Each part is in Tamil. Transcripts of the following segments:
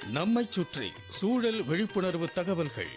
நம்மைச் சுற்றி சூழல் விழிப்புணர்வு தகவல்கள்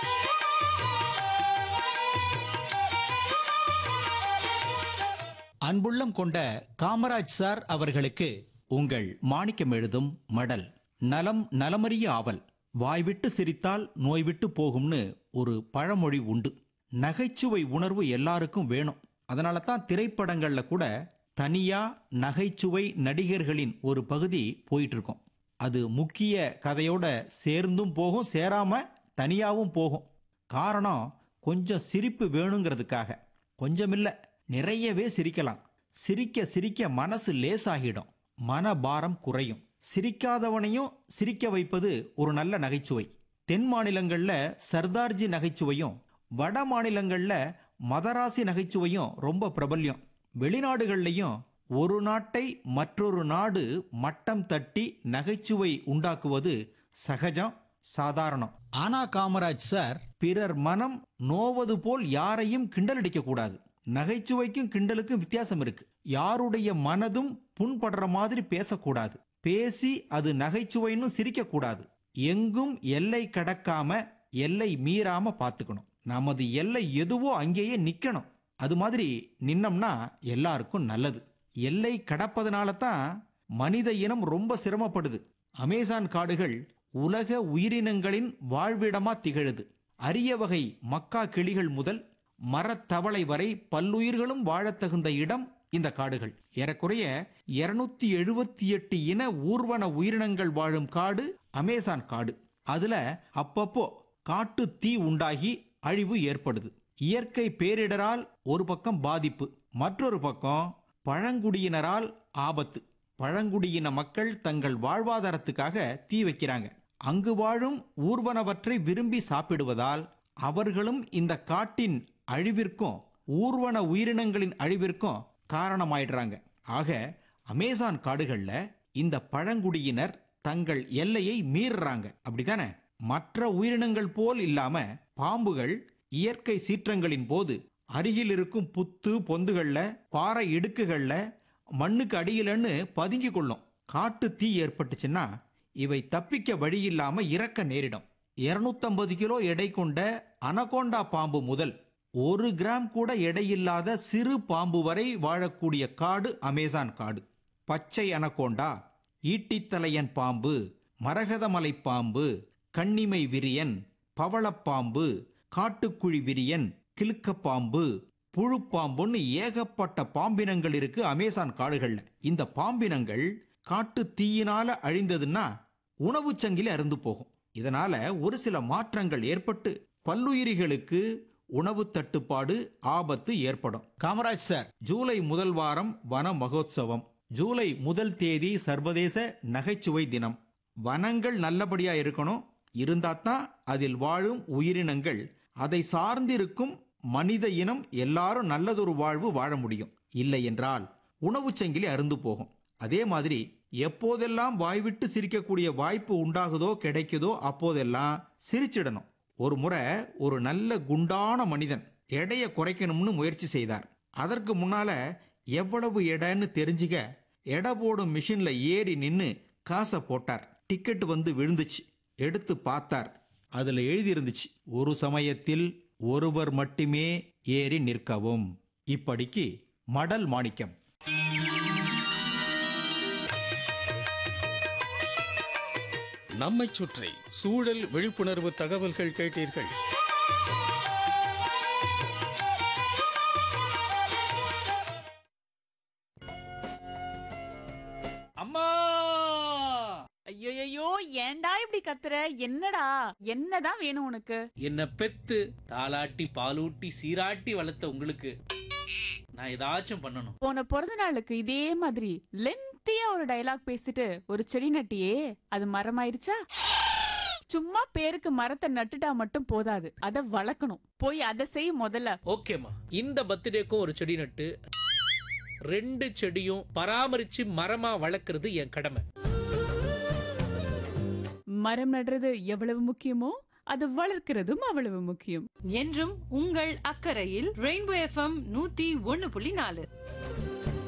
அன்புள்ளம் கொண்ட காமராஜ் சார் அவர்களுக்கு உங்கள் மாணிக்கம் எழுதும் மடல் நலம் நலமறிய ஆவல் வாய்விட்டு சிரித்தால் நோய் விட்டு போகும்னு ஒரு பழமொழி உண்டு நகைச்சுவை உணர்வு எல்லாருக்கும் வேணும் அதனால தான் திரைப்படங்கள்ல கூட தனியா நகைச்சுவை நடிகர்களின் ஒரு பகுதி போயிட்டு இருக்கும் அது முக்கிய கதையோட சேர்ந்தும் போகும் சேராம தனியாவும் போகும் காரணம் கொஞ்சம் சிரிப்பு வேணுங்கிறதுக்காக கொஞ்சமில்ல நிறையவே சிரிக்கலாம் சிரிக்க சிரிக்க மனசு லேசாகிடும் மனபாரம் குறையும் சிரிக்காதவனையும் சிரிக்க வைப்பது ஒரு நல்ல நகைச்சுவை தென் மாநிலங்கள்ல சர்தார்ஜி நகைச்சுவையும் வட மாநிலங்கள்ல மதராசி நகைச்சுவையும் ரொம்ப பிரபல்யம் வெளிநாடுகள்லையும் ஒரு நாட்டை மற்றொரு நாடு மட்டம் தட்டி நகைச்சுவை உண்டாக்குவது சகஜம் சாதாரணம் ஆனா காமராஜ் சார் பிறர் மனம் நோவது போல் யாரையும் கிண்டலடிக்க கூடாது நகைச்சுவைக்கும் கிண்டலுக்கும் வித்தியாசம் இருக்கு யாருடைய மனதும் புண்படுற மாதிரி பேசக்கூடாது பேசி அது நகைச்சுவைன்னு சிரிக்க கூடாது எங்கும் எல்லை கடக்காம எல்லை மீறாம பார்த்துக்கணும் நமது எல்லை எதுவோ அங்கேயே நிக்கணும் அது மாதிரி நின்னோம்னா எல்லாருக்கும் நல்லது எல்லை கடப்பதனால தான் மனித இனம் ரொம்ப சிரமப்படுது அமேசான் காடுகள் உலக உயிரினங்களின் வாழ்விடமா திகழுது அரிய வகை மக்கா கிளிகள் முதல் மரத்தவளை வரை பல்லுயிர்களும் வாழத் தகுந்த இடம் இந்த காடுகள் ஏறக்குறைய இருநூத்தி எழுபத்தி எட்டு இன ஊர்வன உயிரினங்கள் வாழும் காடு அமேசான் காடு அதுல அப்பப்போ காட்டு தீ உண்டாகி அழிவு ஏற்படுது இயற்கை பேரிடரால் ஒரு பக்கம் பாதிப்பு மற்றொரு பக்கம் பழங்குடியினரால் ஆபத்து பழங்குடியின மக்கள் தங்கள் வாழ்வாதாரத்துக்காக தீ வைக்கிறாங்க அங்கு வாழும் ஊர்வனவற்றை விரும்பி சாப்பிடுவதால் அவர்களும் இந்த காட்டின் அழிவிற்கும் ஊர்வன உயிரினங்களின் அழிவிற்கும் காரணமாயிடுறாங்க ஆக அமேசான் காடுகள்ல இந்த பழங்குடியினர் தங்கள் எல்லையை மீறுறாங்க அப்படிதானே மற்ற உயிரினங்கள் போல் இல்லாம பாம்புகள் இயற்கை சீற்றங்களின் போது அருகில் இருக்கும் புத்து பொந்துகள்ல பாறை இடுக்குகள்ல மண்ணுக்கு அடியிலன்னு பதுங்கி கொள்ளும் காட்டு தீ ஏற்பட்டுச்சுன்னா இவை தப்பிக்க வழியில்லாம இறக்க நேரிடும் 250 கிலோ எடை கொண்ட அனகோண்டா பாம்பு முதல் ஒரு கிராம் கூட எடையில்லாத சிறு பாம்பு வரை வாழக்கூடிய காடு அமேசான் காடு பச்சை அனகோண்டா ஈட்டித்தலையன் பாம்பு மரகதமலை பாம்பு கண்ணிமை விரியன் பவளப்பாம்பு காட்டுக்குழி விரியன் கிலுக்கப்பாம்பு புழுப்பாம்புன்னு ஏகப்பட்ட பாம்பினங்கள் இருக்கு அமேசான் காடுகள்ல இந்த பாம்பினங்கள் காட்டு தீயினால அழிந்ததுன்னா உணவுச் சங்கிலி அருந்து போகும் இதனால ஒரு சில மாற்றங்கள் ஏற்பட்டு பல்லுயிரிகளுக்கு உணவு தட்டுப்பாடு ஆபத்து ஏற்படும் காமராஜ் சார் ஜூலை முதல் வாரம் வன மகோத்சவம் ஜூலை முதல் தேதி சர்வதேச நகைச்சுவை தினம் வனங்கள் நல்லபடியா இருக்கணும் இருந்தாதான் அதில் வாழும் உயிரினங்கள் அதை சார்ந்திருக்கும் மனித இனம் எல்லாரும் நல்லதொரு வாழ்வு வாழ முடியும் இல்லை என்றால் உணவுச் சங்கிலி அருந்து போகும் அதே மாதிரி எப்போதெல்லாம் வாய்விட்டு சிரிக்கக்கூடிய வாய்ப்பு உண்டாகுதோ கிடைக்குதோ அப்போதெல்லாம் சிரிச்சிடணும் ஒரு முறை ஒரு நல்ல குண்டான மனிதன் எடையை குறைக்கணும்னு முயற்சி செய்தார் அதற்கு முன்னால எவ்வளவு எடைன்னு தெரிஞ்சுக்க எடை போடும் மிஷின்ல ஏறி நின்னு காசை போட்டார் டிக்கெட் வந்து விழுந்துச்சு எடுத்து பார்த்தார் அதுல எழுதியிருந்துச்சு ஒரு சமயத்தில் ஒருவர் மட்டுமே ஏறி நிற்கவும் இப்படிக்கு மடல் மாணிக்கம் நம்மைச் சுற்றி சூழல் விழிப்புணர்வு தகவல்கள் கேட்டீர்கள் அம்மா ஐயோ ஏன்டா இப்படி கத்துற என்னடா என்னதான் வேணும் உனக்கு என்ன பெத்து தாளாட்டி பாலூட்டி சீராட்டி வளர்த்த உங்களுக்கு நான் ஏதாச்சும் பண்ணணும் போன பிறந்த நாளுக்கு இதே மாதிரி லென்த்தியா ஒரு டயலாக் பேசிட்டு ஒரு செடி நட்டியே அது மரமாயிருச்சா சும்மா பேருக்கு மரத்தை நட்டுட்டா மட்டும் போதாது அத வளர்க்கணும் போய் அதை செய் முதல்ல ஓகேம்மா இந்த பர்த்டேக்கும் ஒரு செடி நட்டு ரெண்டு செடியும் பராமரிச்சு மரமா வளர்க்கறது என் கடமை மரம் நடுறது எவ்வளவு முக்கியமோ அது வளர்க்கிறதும் அவ்வளவு முக்கியம் என்றும் உங்கள் அக்கறையில் ரெயின்போ எஃப்எம் நூத்தி ஒன்னு புள்ளி நாலு